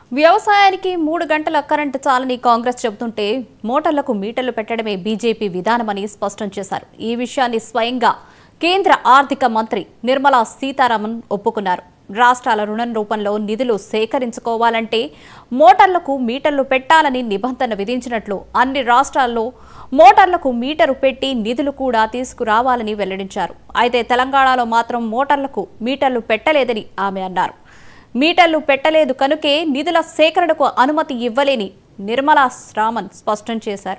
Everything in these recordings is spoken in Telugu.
వ్యవసాయానికి మూడు గంటల కరెంటు చాలని కాంగ్రెస్ చెబుతుంటే మోటార్లకు మీటర్లు పెట్టడమే బీజేపీ విధానమని స్పష్టం చేశారు ఈ విషయాన్ని స్వయంగా కేంద్ర ఆర్థిక మంత్రి నిర్మలా సీతారామన్ ఒప్పుకున్నారు రాష్ట్రాల రుణం రూపంలో నిధులు సేకరించుకోవాలంటే మోటార్లకు మీటర్లు పెట్టాలని నిబంధన విధించినట్లు అన్ని రాష్ట్రాల్లో మోటార్లకు మీటరు పెట్టి నిధులు కూడా తీసుకురావాలని వెల్లడించారు అయితే తెలంగాణలో మాత్రం మోటార్లకు మీటర్లు పెట్టలేదని ఆమె అన్నారు మీటర్లు పెట్టలేదు కనుకే నిధుల సేకరణకు అనుమతి ఇవ్వలేని నిర్మలా శ్రామన్ స్పష్టం చేశారు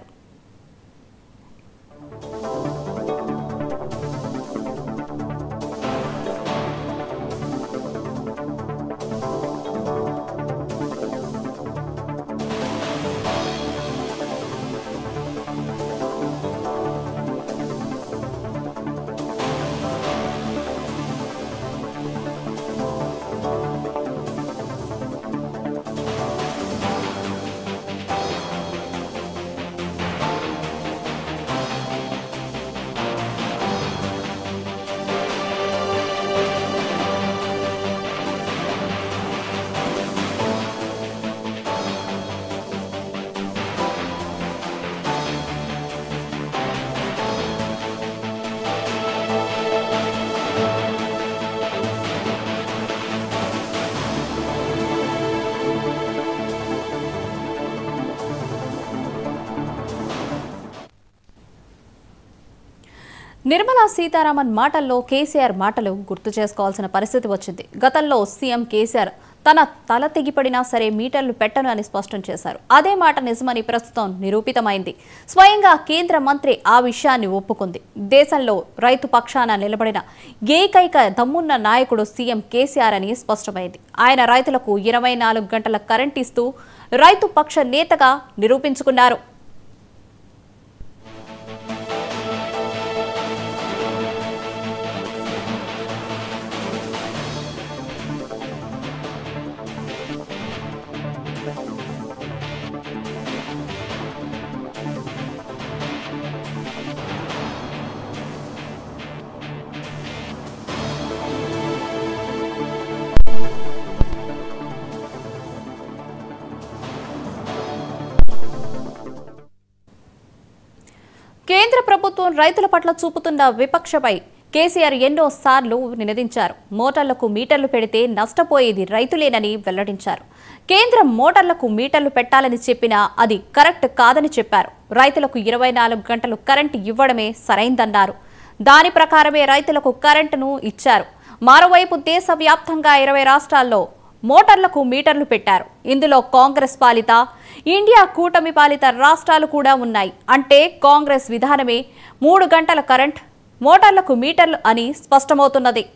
నిర్మలా సీతారామన్ మాటల్లో కేసీఆర్ మాటలు గుర్తు చేసుకోవాల్సిన పరిస్థితి వచ్చింది గతంలో సీఎం కేసీఆర్ తన తల తెగిపడినా సరే మీటర్లు పెట్టను అని స్పష్టం చేశారు అదే మాట నిజమని ప్రస్తుతం నిరూపితమైంది స్వయంగా కేంద్ర మంత్రి ఆ విషయాన్ని ఒప్పుకుంది దేశంలో రైతు పక్షాన నిలబడిన ఏకైక దమ్మున్న నాయకుడు సీఎం కేసీఆర్ అని స్పష్టమైంది ఆయన రైతులకు ఇరవై నాలుగు గంటల కరెంట్ ఇస్తూ రైతు పక్ష నేతగా నిరూపించుకున్నారు కేంద్ర ప్రభుత్వం రైతుల పట్ల చూపుతున్న విపక్షపై కేసీఆర్ ఎన్నో సార్లు నినదించారు మోటార్లకు మీటర్లు పెడితే నష్టపోయేది రైతులేనని వెల్లడించారు కేంద్రం మోటార్లకు మీటర్లు పెట్టాలని చెప్పినా అది కరెక్ట్ కాదని చెప్పారు రైతులకు ఇరవై నాలుగు గంటలు కరెంటు ఇవ్వడమే సరైందన్నారు దాని ప్రకారమే రైతులకు కరెంటును ఇచ్చారు మరోవైపు దేశవ్యాప్తంగా ఇరవై రాష్ట్రాల్లో మోటార్లకు మీటర్లు పెట్టారు ఇందులో కాంగ్రెస్ పాలిత ఇండియా కూటమి పాలిత రాష్ట్రాలు కూడా ఉన్నాయి అంటే కాంగ్రెస్ విధానమే మూడు గంటల కరెంట్ మోటార్లకు మీటర్లు అని స్పష్టమవుతున్నది